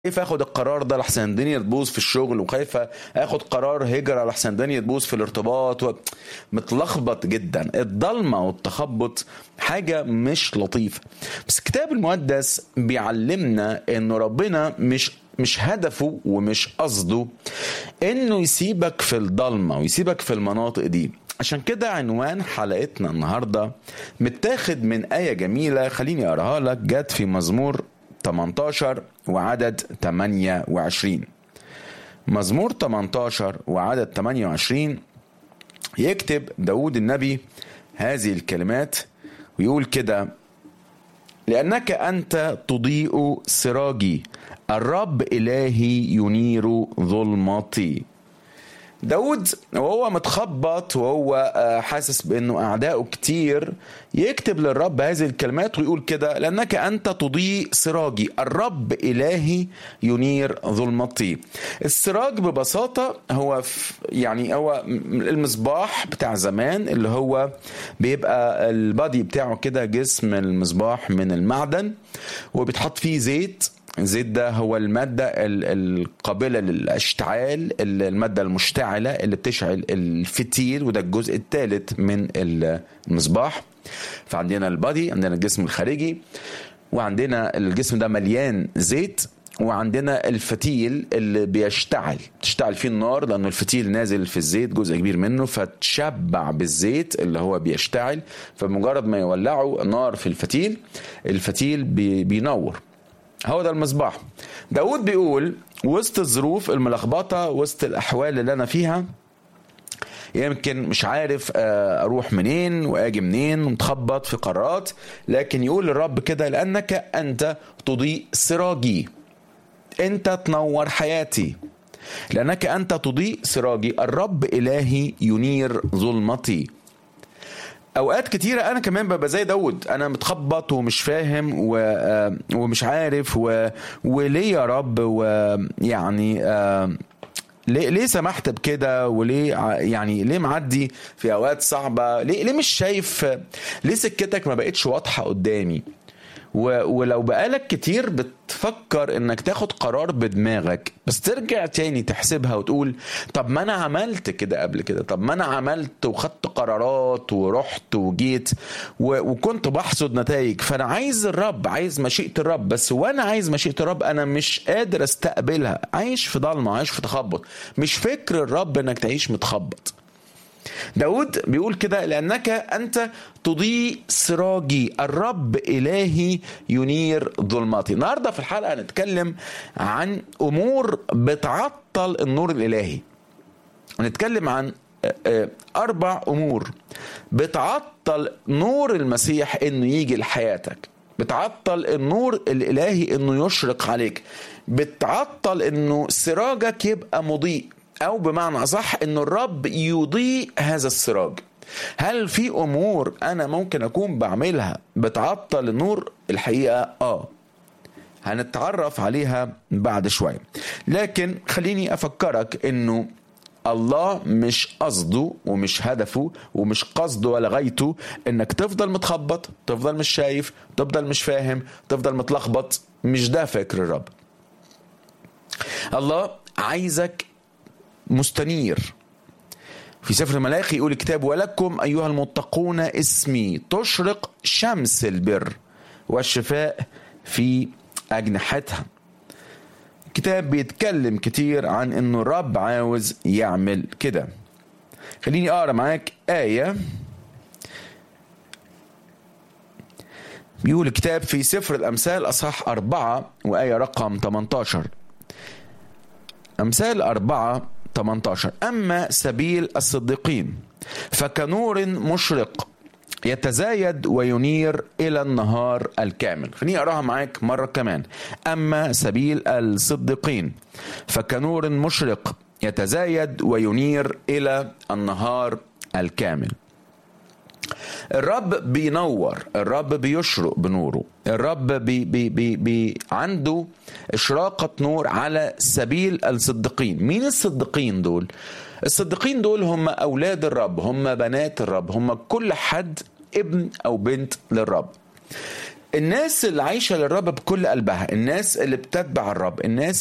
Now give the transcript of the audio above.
خايف اخد القرار ده لحسن الدنيا تبوظ في الشغل وخايف اخد قرار هجرة لحسن الدنيا تبوظ في الارتباط و... متلخبط جدا الضلمة والتخبط حاجة مش لطيفة بس الكتاب المقدس بيعلمنا انه ربنا مش مش هدفه ومش قصده انه يسيبك في الضلمة ويسيبك في المناطق دي عشان كده عنوان حلقتنا النهاردة متاخد من آية جميلة خليني أقراها لك جت في مزمور 18 وعدد 28 مزمور 18 وعدد 28 يكتب داود النبي هذه الكلمات ويقول كده لأنك أنت تضيء سراجي الرب إلهي ينير ظلمتي داود وهو متخبط وهو حاسس بانه اعدائه كتير يكتب للرب هذه الكلمات ويقول كده لانك انت تضيء سراجي الرب الهي ينير ظلمتي السراج ببساطه هو يعني هو المصباح بتاع زمان اللي هو بيبقى البادي بتاعه كده جسم المصباح من المعدن وبيتحط فيه زيت الزيت ده هو المادة القابلة للاشتعال المادة المشتعلة اللي بتشعل الفتيل وده الجزء الثالث من المصباح فعندنا البادي عندنا الجسم الخارجي وعندنا الجسم ده مليان زيت وعندنا الفتيل اللي بيشتعل تشتعل فيه النار لانه الفتيل نازل في الزيت جزء كبير منه فتشبع بالزيت اللي هو بيشتعل فمجرد ما يولعوا نار في الفتيل الفتيل بي بينور هو ده المصباح داود بيقول وسط الظروف الملخبطة وسط الأحوال اللي أنا فيها يمكن مش عارف أروح منين وأجي منين ومتخبط في قرارات لكن يقول للرب كده لأنك أنت تضيء سراجي أنت تنور حياتي لأنك أنت تضيء سراجي الرب إلهي ينير ظلمتي اوقات كتيرة انا كمان ببقى زي داود انا متخبط ومش فاهم و... ومش عارف و... وليه يا رب ويعني ليه ليه سمحت بكده وليه يعني ليه معدي في اوقات صعبه ليه ليه مش شايف ليه سكتك ما بقتش واضحه قدامي ولو بقالك كتير بتفكر انك تاخد قرار بدماغك بس ترجع تاني تحسبها وتقول طب ما انا عملت كده قبل كده طب ما انا عملت وخدت قرارات ورحت وجيت وكنت بحصد نتائج فانا عايز الرب عايز مشيئة الرب بس وانا عايز مشيئة الرب انا مش قادر استقبلها عايش في ضلمة عايش في تخبط مش فكر الرب انك تعيش متخبط داود بيقول كده لأنك أنت تضيء سراجي الرب إلهي ينير ظلماتي النهاردة في الحلقة هنتكلم عن أمور بتعطل النور الإلهي هنتكلم عن أربع أمور بتعطل نور المسيح إنه يجي لحياتك بتعطل النور الإلهي إنه يشرق عليك بتعطل إنه سراجك يبقى مضيء او بمعنى اصح ان الرب يضيء هذا السراج هل في امور انا ممكن اكون بعملها بتعطل النور الحقيقه اه هنتعرف عليها بعد شويه لكن خليني افكرك انه الله مش قصده ومش هدفه ومش قصده ولا غايته انك تفضل متخبط تفضل مش شايف تفضل مش فاهم تفضل متلخبط مش ده فكر الرب الله عايزك مستنير في سفر الملاخي يقول الكتاب ولكم أيها المتقون اسمي تشرق شمس البر والشفاء في أجنحتها الكتاب بيتكلم كتير عن انه الرب عاوز يعمل كده خليني اقرا معاك آية بيقول الكتاب في سفر الأمثال أصحاح أربعة وآية رقم 18 أمثال أربعة 18 أما سبيل الصديقين فكنور مشرق يتزايد وينير إلى النهار الكامل خليني أقراها معاك مرة كمان أما سبيل الصديقين فكنور مشرق يتزايد وينير إلى النهار الكامل الرب بينور الرب بيشرق بنوره الرب بي بي بي بي عنده إشراقة نور على سبيل الصديقين مين الصديقين دول الصديقين دول هم أولاد الرب هم بنات الرب هم كل حد ابن أو بنت للرب الناس اللي عايشه للرب بكل قلبها الناس اللي بتتبع الرب الناس